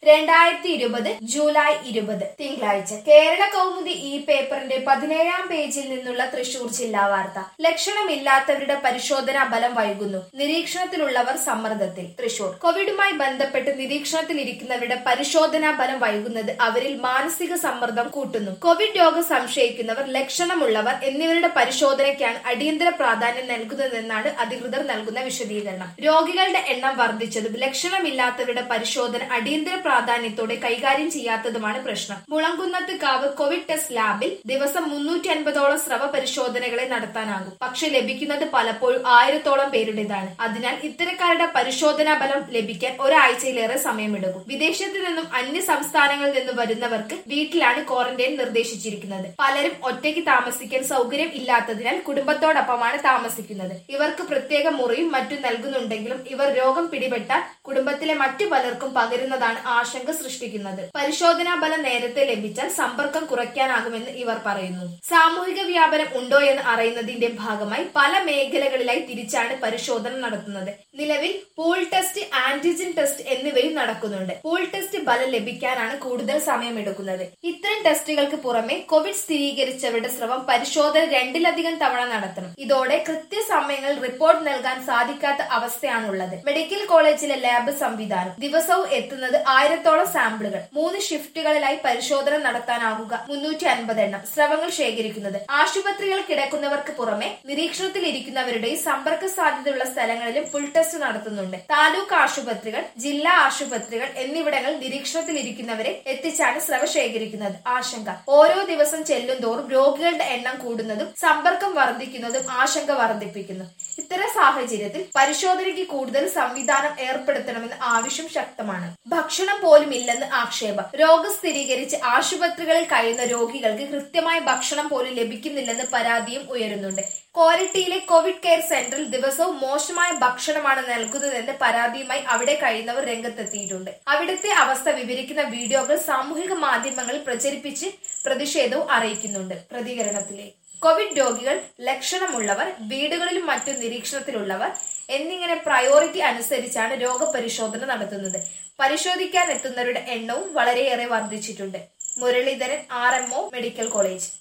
രണ്ടായിരത്തി ഇരുപത് ജൂലൈ ഇരുപത് തിങ്കളാഴ്ച കേരള കൗമുദി ഈ പേപ്പറിന്റെ പതിനേഴാം പേജിൽ നിന്നുള്ള തൃശൂർ ജില്ലാ വാർത്ത ലക്ഷണമില്ലാത്തവരുടെ പരിശോധനാ ബലം വൈകുന്നു നിരീക്ഷണത്തിലുള്ളവർ സമ്മർദ്ദത്തിൽ തൃശൂർ കോവിഡുമായി ബന്ധപ്പെട്ട് നിരീക്ഷണത്തിലിരിക്കുന്നവരുടെ പരിശോധനാ ബലം വൈകുന്നത് അവരിൽ മാനസിക സമ്മർദ്ദം കൂട്ടുന്നു കോവിഡ് രോഗം സംശയിക്കുന്നവർ ലക്ഷണമുള്ളവർ എന്നിവരുടെ പരിശോധനയ്ക്കാണ് അടിയന്തര പ്രാധാന്യം നൽകുന്നതെന്നാണ് അധികൃതർ നൽകുന്ന വിശദീകരണം രോഗികളുടെ എണ്ണം വർദ്ധിച്ചതും ലക്ഷണമില്ലാത്തവരുടെ പരിശോധന അടിയന്തര പ്രാധാന്യത്തോടെ കൈകാര്യം ചെയ്യാത്തതുമാണ് പ്രശ്നം മുളങ്കുന്നത്ത് കാവ് കോവിഡ് ടെസ്റ്റ് ലാബിൽ ദിവസം മുന്നൂറ്റി അൻപതോളം സ്രവ പരിശോധനകളെ നടത്താനാകും പക്ഷെ ലഭിക്കുന്നത് പലപ്പോഴും ആയിരത്തോളം പേരുടേതാണ് അതിനാൽ ഇത്തരക്കാരുടെ പരിശോധനാ ഫലം ലഭിക്കാൻ ഒരാഴ്ചയിലേറെ സമയമെടുക്കും വിദേശത്ത് നിന്നും അന്യ സംസ്ഥാനങ്ങളിൽ നിന്ന് വരുന്നവർക്ക് വീട്ടിലാണ് ക്വാറന്റൈൻ നിർദ്ദേശിച്ചിരിക്കുന്നത് പലരും ഒറ്റയ്ക്ക് താമസിക്കാൻ സൗകര്യം ഇല്ലാത്തതിനാൽ കുടുംബത്തോടൊപ്പമാണ് താമസിക്കുന്നത് ഇവർക്ക് പ്രത്യേക മുറിയും മറ്റും നൽകുന്നുണ്ടെങ്കിലും ഇവർ രോഗം പിടിപെട്ടാൽ കുടുംബത്തിലെ മറ്റു പലർക്കും പകരുന്നതാണ് ആശങ്ക സൃഷ്ടിക്കുന്നത് പരിശോധനാ ഫലം നേരത്തെ ലഭിച്ചാൽ സമ്പർക്കം കുറയ്ക്കാനാകുമെന്ന് ഇവർ പറയുന്നു സാമൂഹിക വ്യാപനം ഉണ്ടോ എന്ന് അറിയുന്നതിന്റെ ഭാഗമായി പല മേഖലകളിലായി തിരിച്ചാണ് പരിശോധന നടത്തുന്നത് നിലവിൽ പൂൾ ടെസ്റ്റ് ആന്റിജൻ ടെസ്റ്റ് എന്നിവയും നടക്കുന്നുണ്ട് പൂൾ ടെസ്റ്റ് ഫലം ലഭിക്കാനാണ് കൂടുതൽ സമയമെടുക്കുന്നത് ഇത്തരം ടെസ്റ്റുകൾക്ക് പുറമെ കോവിഡ് സ്ഥിരീകരിച്ചവരുടെ സ്രവം പരിശോധന രണ്ടിലധികം തവണ നടത്തണം ഇതോടെ കൃത്യസമയങ്ങളിൽ റിപ്പോർട്ട് നൽകാൻ സാധിക്കാത്ത അവസ്ഥയാണുള്ളത് മെഡിക്കൽ കോളേജിലെ ലാബ് സംവിധാനം ദിവസവും എത്തുന്നത് ആയിരത്തോളം സാമ്പിളുകൾ മൂന്ന് ഷിഫ്റ്റുകളിലായി പരിശോധന നടത്താനാകുക മുന്നൂറ്റി അൻപത് എണ്ണം സ്രവങ്ങൾ ശേഖരിക്കുന്നത് ആശുപത്രികൾ കിടക്കുന്നവർക്ക് പുറമെ നിരീക്ഷണത്തിലിരിക്കുന്നവരുടെയും സമ്പർക്ക സാധ്യതയുള്ള സ്ഥലങ്ങളിലും ഫുൾ ടെസ്റ്റ് നടത്തുന്നുണ്ട് താലൂക്ക് ആശുപത്രികൾ ജില്ലാ ആശുപത്രികൾ എന്നിവിടങ്ങളിൽ നിരീക്ഷണത്തിലിരിക്കുന്നവരെ എത്തിച്ചാണ് സ്രവ ശേഖരിക്കുന്നത് ആശങ്ക ഓരോ ദിവസം ചെല്ലും തോറും രോഗികളുടെ എണ്ണം കൂടുന്നതും സമ്പർക്കം വർദ്ധിക്കുന്നതും ആശങ്ക വർദ്ധിപ്പിക്കുന്നു ഇത്തരം സാഹചര്യത്തിൽ പരിശോധനയ്ക്ക് കൂടുതൽ സംവിധാനം ഏർപ്പെടുത്തണമെന്ന് ആവശ്യം ശക്തമാണ് ഭക്ഷണം പോലും ഇല്ലെന്ന് ആക്ഷേപം രോഗം സ്ഥിരീകരിച്ച് ആശുപത്രികളിൽ കഴിയുന്ന രോഗികൾക്ക് കൃത്യമായ ഭക്ഷണം പോലും ലഭിക്കുന്നില്ലെന്ന് പരാതിയും ഉയരുന്നുണ്ട് കോരട്ടിയിലെ കോവിഡ് കെയർ സെന്ററിൽ ദിവസവും മോശമായ ഭക്ഷണമാണ് നൽകുന്നതെന്ന് പരാതിയുമായി അവിടെ കഴിയുന്നവർ രംഗത്തെത്തിയിട്ടുണ്ട് അവിടുത്തെ അവസ്ഥ വിവരിക്കുന്ന വീഡിയോകൾ സാമൂഹിക മാധ്യമങ്ങളിൽ പ്രചരിപ്പിച്ച് പ്രതിഷേധവും അറിയിക്കുന്നുണ്ട് പ്രതികരണത്തിലേക്ക് കോവിഡ് രോഗികൾ ലക്ഷണമുള്ളവർ വീടുകളിലും മറ്റും നിരീക്ഷണത്തിലുള്ളവർ എന്നിങ്ങനെ പ്രയോറിറ്റി അനുസരിച്ചാണ് രോഗപരിശോധന നടത്തുന്നത് പരിശോധിക്കാൻ എത്തുന്നവരുടെ എണ്ണവും വളരെയേറെ വർദ്ധിച്ചിട്ടുണ്ട് മുരളീധരൻ ആർ മെഡിക്കൽ കോളേജ്